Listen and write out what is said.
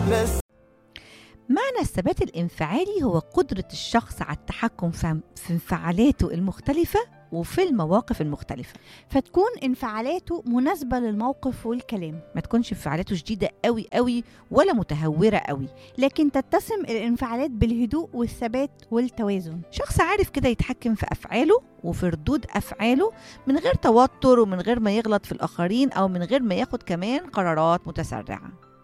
بس معنى الثبات الانفعالي هو قدرة الشخص على التحكم في في انفعالاته المختلفة وفي المواقف المختلفة فتكون انفعالاته مناسبة للموقف والكلام ما تكونش انفعالاته شديدة قوي قوي ولا متهورة قوي لكن تتسم الانفعالات بالهدوء والثبات والتوازن شخص عارف كده يتحكم في أفعاله وفي ردود أفعاله من غير توتر ومن غير ما يغلط في الآخرين أو من غير ما ياخد كمان قرارات متسرعة